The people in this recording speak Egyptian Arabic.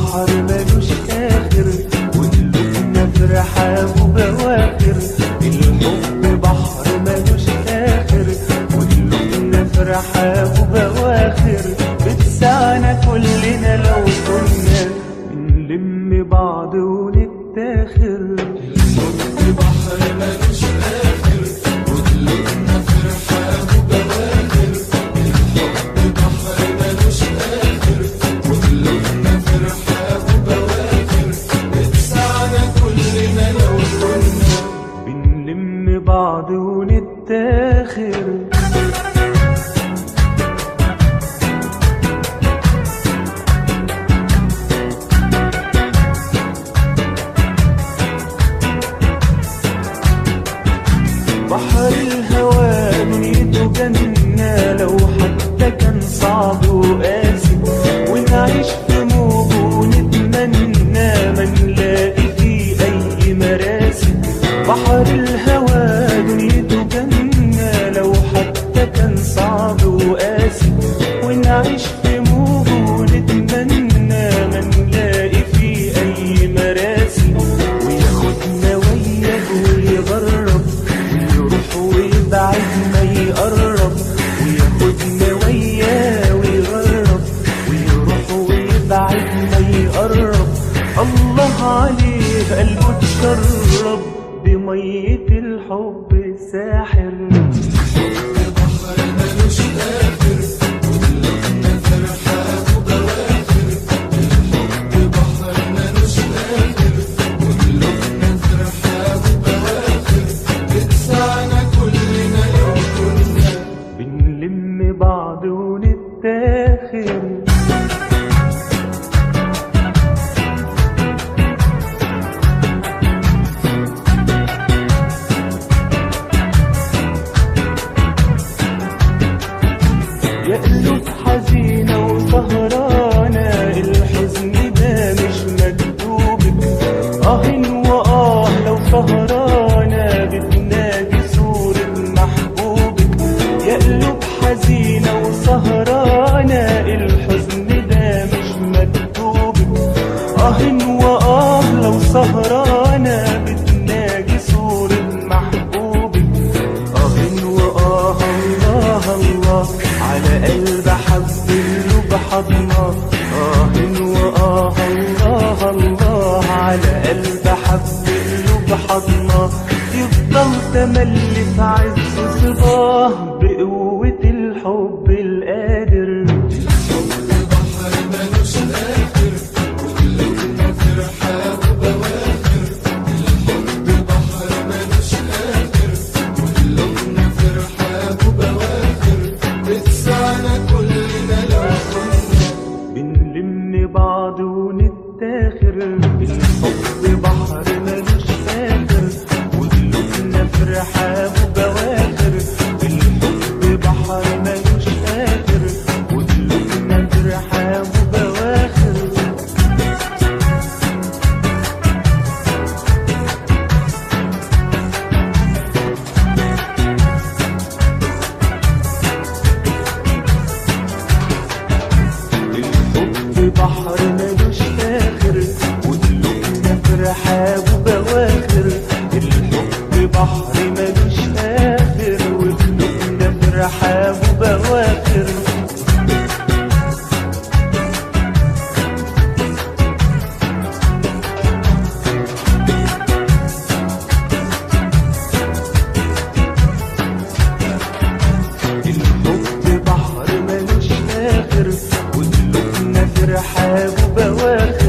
بحر ملوش آخر وقلوبنا في رحاب وبواخر الحب بحر ملوش آخر وقلوبنا في رحاب وبواخر بتسعنا كلنا لو كنا بنلم بعض ونتاخر الحب بحر ملوش آخر وقلوبنا في رحاب وبواخر الحب بحر ملوش آخر وقلوبنا في رحاب وبواخر بتسعنا كلنا لو كنا بنلم بعض ونتاخر بحر الهوى دنيته جنة لو حتى كان صعب وقاسي ونعيش في موجه ونتمنى ما نلاقي فيه أي مراسي بحر الهوى دنيته جنة لو حتى كان صعب وقاسي ونعيش في موجه ونتمنى ما نلاقي فيه أي مراسي وياخدنا وياه ويغرب ويروح ويبعد ما يقرب وياخدنا وياه ويغرب ويروح ويبعد ما يقرب الله عليه قلبه اتشرب بمية الحب ساحر بنلم بعض ونتاخر يا قلوب حزينة وسهرانة الحزن ده مش مكتوب آه وآه لو سهرانة بتنادي صورة محبوبك يا قلوب حزينة وسهرانة الحزن ده مش مكتوب آه وآه لو سهرانة بتناجي صورة محبوبك آه وآه الله الله على قلب حب له بحضنة آه وآه الله الله على قلب حب له بحضنة يفضل تملي في عز صباه بقوة الحب القادر بنلم بعض ونتاخر الحب بحر ملوش آخر وقلوبنا في رحاب وبواخر الحب بحر ملوش آخر وقلوبنا في رحاب وبواخر الحب بحر ملوش آخر وقلوبنا في رحاب وبواخر الحب بحر ملوش آخر وقلوبنا في رحاب وبواخر الحب بحر ملوش آخر وقلوبنا في رحاب وبواخر